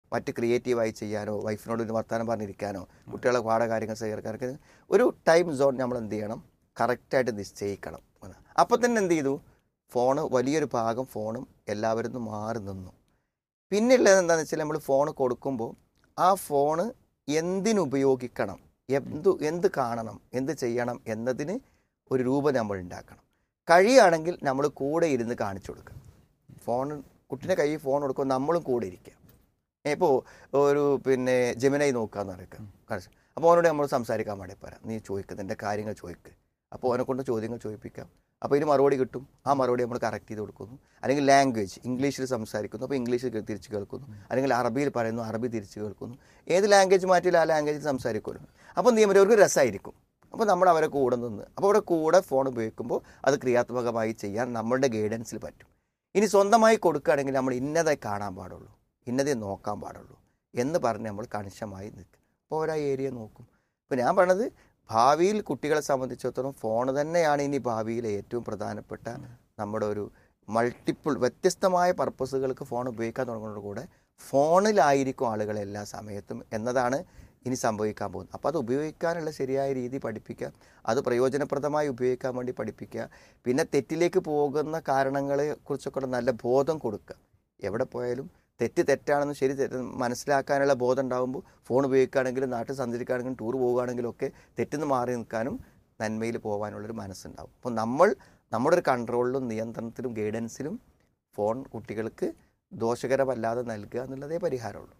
മറ്റ് ക്രിയേറ്റീവായി ചെയ്യാനോ വൈഫിനോട് ഒരു വർത്തമാനം പറഞ്ഞിരിക്കാനോ കുട്ടികളെ പാഠ കാര്യങ്ങൾ ചേർക്കാനൊക്കെ ഒരു ടൈം സോൺ നമ്മൾ എന്ത് ചെയ്യണം കറക്റ്റായിട്ട് നിശ്ചയിക്കണം അപ്പോൾ തന്നെ എന്ത് ചെയ്തു ഫോണ് വലിയൊരു ഭാഗം ഫോണും എല്ലാവരും നിന്ന് മാറി നിന്നു പിന്നെയുള്ളത് എന്താണെന്ന് വെച്ചാൽ നമ്മൾ ഫോൺ കൊടുക്കുമ്പോൾ ആ ഫോണ് എന്തിനുപയോഗിക്കണം എന്തു എന്ത് കാണണം എന്ത് ചെയ്യണം എന്നതിന് ഒരു രൂപം നമ്മൾ ഉണ്ടാക്കണം കഴിയുകയാണെങ്കിൽ നമ്മൾ കൂടെ ഇരുന്ന് കാണിച്ചു കൊടുക്കുക ഫോൺ കുട്ടീൻ്റെ കയ്യിൽ ഫോൺ കൊടുക്കുമ്പോൾ നമ്മളും കൂടെ ഇരിക്കുക ഇപ്പോൾ ഒരു പിന്നെ ജമിനായി നോക്കാന്ന് പറയുക കാണിച്ചു അപ്പോൾ അവനോട് നമ്മൾ സംസാരിക്കാൻ വേണ്ടി പറയാം നീ ചോദിക്കുക നിൻ്റെ കാര്യങ്ങൾ ചോദിക്കുക അപ്പോൾ അവനെ കൊണ്ട് ചോദ്യങ്ങൾ ചോദിപ്പിക്കാം അപ്പോൾ ഇതിന് മറുപടി കിട്ടും ആ മറുപടി നമ്മൾ കറക്റ്റ് ചെയ്ത് കൊടുക്കുന്നു അല്ലെങ്കിൽ ലാംഗ്വേജ് ഇംഗ്ലീഷിൽ സംസാരിക്കുന്നു അപ്പോൾ ഇംഗ്ലീഷിൽ തിരിച്ച് കേൾക്കുന്നു അല്ലെങ്കിൽ അറബിയിൽ പറയുന്നു അറബി തിരിച്ച് കേൾക്കുന്നു ഏത് ലാംഗ്വേജ് മാറ്റിയാലും ആ ലാംഗ്വേജിൽ സംസാരിക്കുമല്ലോ അപ്പോൾ നിയമപരവർക്ക് രസമായിരിക്കും അപ്പോൾ നമ്മൾ അവരെ കൂടെ നിന്ന് അപ്പോൾ അവിടെ കൂടെ ഫോൺ ഉപയോഗിക്കുമ്പോൾ അത് ക്രിയാത്മകമായി ചെയ്യാൻ നമ്മളുടെ ഗൈഡൻസിൽ പറ്റും ഇനി സ്വന്തമായി കൊടുക്കുകയാണെങ്കിൽ നമ്മൾ ഇന്നതേ കാണാൻ പാടുള്ളൂ ഇന്നതേ നോക്കാൻ പാടുള്ളൂ എന്ന് പറഞ്ഞ് നമ്മൾ കണിശമായി നിൽക്കും അപ്പോൾ അവർ ആ ഏരിയ നോക്കും ഇപ്പോൾ ഞാൻ പറഞ്ഞത് ഭാവിയിൽ കുട്ടികളെ സംബന്ധിച്ചിടത്തോളം ഫോൺ തന്നെയാണ് ഇനി ഭാവിയിലെ ഏറ്റവും പ്രധാനപ്പെട്ട നമ്മുടെ ഒരു മൾട്ടിപ്പിൾ വ്യത്യസ്തമായ പർപ്പസുകൾക്ക് ഫോൺ ഉപയോഗിക്കാൻ തുടങ്ങുന്നതോട് കൂടെ ഫോണിലായിരിക്കും ആളുകൾ എല്ലാ സമയത്തും എന്നതാണ് ഇനി സംഭവിക്കാൻ പോകുന്നത് അപ്പോൾ അത് ഉപയോഗിക്കാനുള്ള ശരിയായ രീതി പഠിപ്പിക്കുക അത് പ്രയോജനപ്രദമായി ഉപയോഗിക്കാൻ വേണ്ടി പഠിപ്പിക്കുക പിന്നെ തെറ്റിലേക്ക് പോകുന്ന കാരണങ്ങളെ കുറിച്ചൊക്കെ നല്ല ബോധം കൊടുക്കുക എവിടെ പോയാലും തെറ്റ് തെറ്റാണെന്ന് ശരി തെറ്റ് മനസ്സിലാക്കാനുള്ള ബോധം ഉണ്ടാകുമ്പോൾ ഫോൺ ഉപയോഗിക്കുകയാണെങ്കിലും നാട്ടിൽ സഞ്ചരിക്കുകയാണെങ്കിലും ടൂർ പോവുകയാണെങ്കിലും ഒക്കെ തെറ്റിന്ന് മാറി നിൽക്കാനും നന്മയിൽ പോകാനുള്ളൊരു മനസ്സുണ്ടാവും അപ്പോൾ നമ്മൾ നമ്മുടെ ഒരു കൺട്രോളിലും നിയന്ത്രണത്തിലും ഗൈഡൻസിലും ഫോൺ കുട്ടികൾക്ക് ദോഷകരമല്ലാതെ നൽകുക എന്നുള്ളതേ പരിഹാരമുള്ളൂ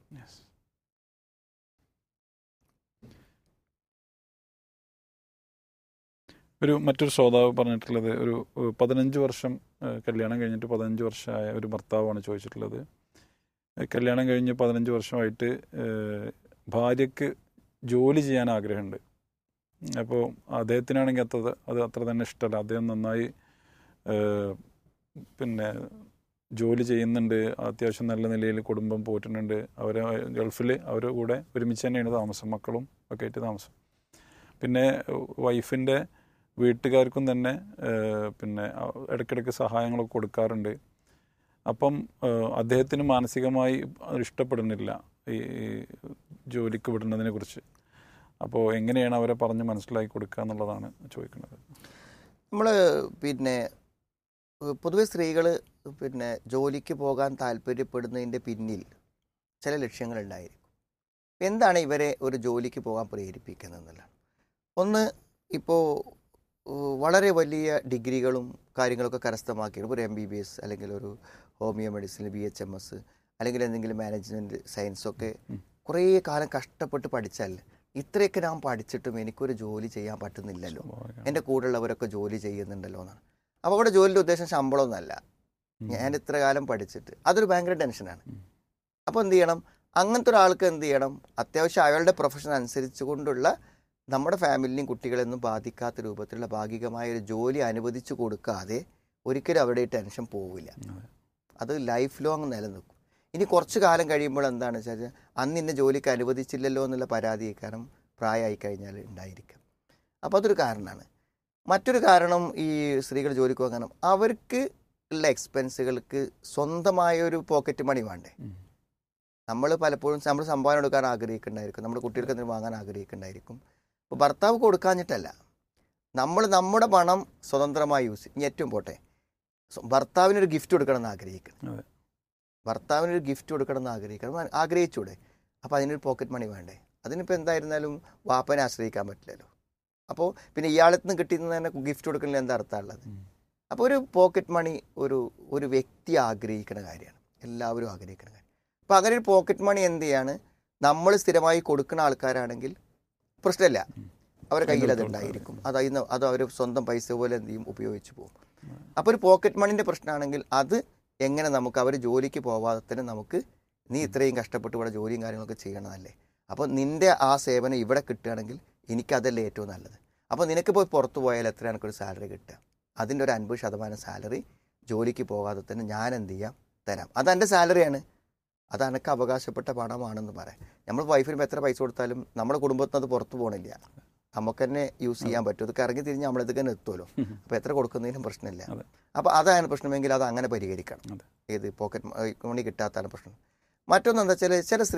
ഒരു മറ്റൊരു ശ്രോതാവ് പറഞ്ഞിട്ടുള്ളത് ഒരു ഏഹ്, പതിനഞ്ച് വർഷം ഏഹ്, കല്യാണം കഴിഞ്ഞിട്ട് പതിനഞ്ച് വർഷമായ ഒരു ഭർത്താവാണ് ചോദിച്ചിട്ടുള്ളത് ഏഹ്, കല്യാണം കഴിഞ്ഞ് പതിനഞ്ച് വർഷമായിട്ട് ഏഹ്, ഭാര്യയ്ക്ക് ജോലി ചെയ്യാൻ ആഗ്രഹമുണ്ട് അപ്പോൾ അദ്ദേഹത്തിനാണെങ്കിൽ അത്ര അത് അത്ര തന്നെ ഇഷ്ടമല്ല അദ്ദേഹം നന്നായി ഏഹ്, പിന്നെ ജോലി ചെയ്യുന്നുണ്ട് അത്യാവശ്യം നല്ല നിലയിൽ കുടുംബം പോറ്റുന്നുണ്ട് അവർ ഗൾഫിൽ അവരുടെ കൂടെ ഒരുമിച്ച് തന്നെയാണ് താമസം മക്കളും ഒക്കെ ആയിട്ട് താമസം പിന്നെ വൈഫിൻ്റെ വീട്ടുകാർക്കും തന്നെ ഏഹ്, പിന്നെ അ- ഇടയ്ക്കിടയ്ക്ക് സഹായങ്ങളൊക്കെ കൊടുക്കാറുണ്ട് അപ്പം ഏഹ്, അദ്ദേഹത്തിന് മാനസികമായി അത് ഇഷ്ടപ്പെടുന്നില്ല ഈ ഈ ജോലിക്ക് വിടുന്നതിനെ കുറിച്ച് അപ്പോൾ എങ്ങനെയാണ് അവരെ പറഞ്ഞ് മനസ്സിലാക്കി കൊടുക്കുക എന്നുള്ളതാണ് ചോദിക്കുന്നത് നമ്മൾ പിന്നെ ഏഹ് പൊതുവെ സ്ത്രീകൾ പിന്നെ ജോലിക്ക് പോകാൻ താല്പര്യപ്പെടുന്നതിൻ്റെ പിന്നിൽ ചില ലക്ഷ്യങ്ങളുണ്ടായിരിക്കും എന്താണ് ഇവരെ ഒരു ജോലിക്ക് പോകാൻ പ്രേരിപ്പിക്കുന്നത് എന്നുള്ളതാണ് ഒന്ന് ഇപ്പോൾ ഏഹ് വളരെ വലിയ ഡിഗ്രികളും കാര്യങ്ങളൊക്കെ കരസ്ഥമാക്കി ഒരു എം ബി ബി എസ് അല്ലെങ്കിൽ ഒരു homeo medicine B H M S അല്ലെങ്കിൽ എന്തെങ്കിലും മാനേജ്മെൻറ്റ് സയൻസൊക്കെ കുറേ കാലം കഷ്ടപ്പെട്ട് പഠിച്ചാൽ ഇത്രയൊക്കെ ഞാൻ പഠിച്ചിട്ടും എനിക്കൊരു ജോലി ചെയ്യാൻ പറ്റുന്നില്ലല്ലോ എൻ്റെ കൂടെയുള്ളവരൊക്കെ ജോലി ചെയ്യുന്നുണ്ടല്ലോ എന്നാണ് അപ്പോൾ അവിടെ ജോലിയുടെ ഉദ്ദേശം ശമ്പളമൊന്നുമല്ല ഞാൻ ഇത്ര കാലം പഠിച്ചിട്ട് അതൊരു ഭയങ്കര ടെൻഷനാണ് അപ്പോൾ എന്ത് ചെയ്യണം അങ്ങനത്തെ ഒരാൾക്ക് എന്ത് ചെയ്യണം അത്യാവശ്യം അയാളുടെ പ്രൊഫഷൻ അനുസരിച്ച് കൊണ്ടുള്ള നമ്മുടെ ഫാമിലിനെയും കുട്ടികളെയൊന്നും ബാധിക്കാത്ത രൂപത്തിലുള്ള ഭാഗികമായ ഒരു ജോലി അനുവദിച്ചു കൊടുക്കാതെ ഒരിക്കലും അവരുടെ ഈ ടെൻഷൻ പോവില്ല അത് ലൈഫ് ലോങ് നിലനിൽക്കും ഇനി കുറച്ച് കാലം കഴിയുമ്പോൾ എന്താണ് വെച്ചാൽ അന്ന് ഇന്ന ജോലിക്ക് അനുവദിച്ചില്ലല്ലോ എന്നുള്ള പരാതി കാരണം പ്രായമായി കഴിഞ്ഞാൽ ഉണ്ടായിരിക്കാം അപ്പോൾ അതൊരു കാരണമാണ് മറ്റൊരു കാരണം ഈ സ്ത്രീകൾ ജോലിക്ക് പോകാൻ കാരണം അവർക്ക് ഉള്ള എക്സ്പെൻസുകൾക്ക് സ്വന്തമായ ഒരു പോക്കറ്റ് മണി വേണ്ടേ നമ്മൾ പലപ്പോഴും നമ്മൾ സംഭാവന കൊടുക്കാൻ ആഗ്രഹിക്കുന്നുണ്ടായിരിക്കും നമ്മുടെ കുട്ടികൾക്ക് എന്തെങ്കിലും വാങ്ങാൻ ആഗ്രഹിക്കുന്നുണ്ടായിരിക്കും അപ്പോൾ ഭർത്താവ് കൊടുക്കാഞ്ഞിട്ടല്ല നമ്മൾ നമ്മുടെ പണം സ്വതന്ത്രമായി യൂസ് ചെയ്യും ഇനി ഏറ്റവും പോട്ടെ സ്വ- ഭർത്താവിനൊരു ഗിഫ്റ്റ് കൊടുക്കണം എന്ന് ആഗ്രഹിക്കണം അതെ. ഭർത്താവിനൊരു ഗിഫ്റ്റ് കൊടുക്കണം എന്ന് ആഗ്രഹിക്കണം ആ- ആഗ്രഹിച്ചൂടെ അപ്പോൾ അതിനൊരു പോക്കറ്റ് മണി വേണ്ടേ അതിനിപ്പോൾ എന്തായിരുന്നാലും വാപ്പനെ ആശ്രയിക്കാൻ പറ്റില്ലല്ലോ അപ്പോൾ പിന്നെ ഇയാളത്തിൽ നിന്ന് കിട്ടിയെന്ന് തന്നെ ഗിഫ്റ്റ് കൊടുക്കുന്നതിൽ എന്താ അർത്ഥമുള്ളത് അപ്പോൾ ഒരു പോക്കറ്റ് മണി ഒരു ഒരു വ്യക്തി ആഗ്രഹിക്കുന്ന കാര്യമാണ് എല്ലാവരും ആഗ്രഹിക്കുന്ന കാര്യം അപ്പോൾ അങ്ങനെ ഒരു പോക്കറ്റ് മണി എന്ത് ചെയ്യാണ് നമ്മൾ സ്ഥിരമായി കൊടുക്കുന്ന ആൾക്കാരാണെങ്കിൽ പ്രശ്നമില്ല അവരുടെ കയ്യിൽ അത് ഉണ്ടായിരിക്കും അത് അതിന് അത് അവർ സ്വന്തം പൈസ പോലെ എന്ത് ചെയ്യും ഉപയോഗിച്ച് പോകും അപ്പോൾ ഒരു പോക്കറ്റ് മണിൻ്റെ പ്രശ്നമാണെങ്കിൽ അത് എങ്ങനെ നമുക്ക് അവർ ജോലിക്ക് പോവാതെ തന്നെ നമുക്ക് നീ ഇത്രയും കഷ്ടപ്പെട്ട് ഇവിടെ ജോലിയും കാര്യങ്ങളൊക്കെ ചെയ്യണതല്ലേ അപ്പോൾ നിൻ്റെ ആ സേവനം ഇവിടെ കിട്ടുകയാണെങ്കിൽ എനിക്കതല്ലേ ഏറ്റവും നല്ലത് അപ്പോൾ നിനക്ക് പോയി പുറത്ത് പോയാൽ എത്ര എനിക്കൊരു സാലറി കിട്ടുക അതിൻ്റെ ഒരു അൻപത് ശതമാനം സാലറി ജോലിക്ക് പോകാതെ തന്നെ ഞാൻ എന്ത് ചെയ്യാം തരാം അത് എൻ്റെ സാലറിയാണ് അത് എനിക്ക് അവകാശപ്പെട്ട പണമാണെന്ന് പറയാം നമ്മൾ വൈഫിന് എത്ര പൈസ കൊടുത്താലും നമ്മുടെ കുടുംബത്തിന് അത് പുറത്ത് പോകണില്ല നമുക്ക് തന്നെ യൂസ് ചെയ്യാൻ പറ്റും അത് കറങ്ങി തിരിഞ്ഞ് നമ്മളത് തന്നെ എത്തുമല്ലോ അപ്പോൾ എത്ര കൊടുക്കുന്നതിനും പ്രശ്നമില്ല അതെ. അപ്പോൾ അതാണ് പ്രശ്നമെങ്കിൽ അത് അങ്ങനെ പരിഹരിക്കണം അതെ. ഏത് പോക്കറ്റ് മണി കിട്ടാത്താണ് പ്രശ്നം മറ്റൊന്ന് എന്താ വെച്ചാൽ ചില സ്ത്രീ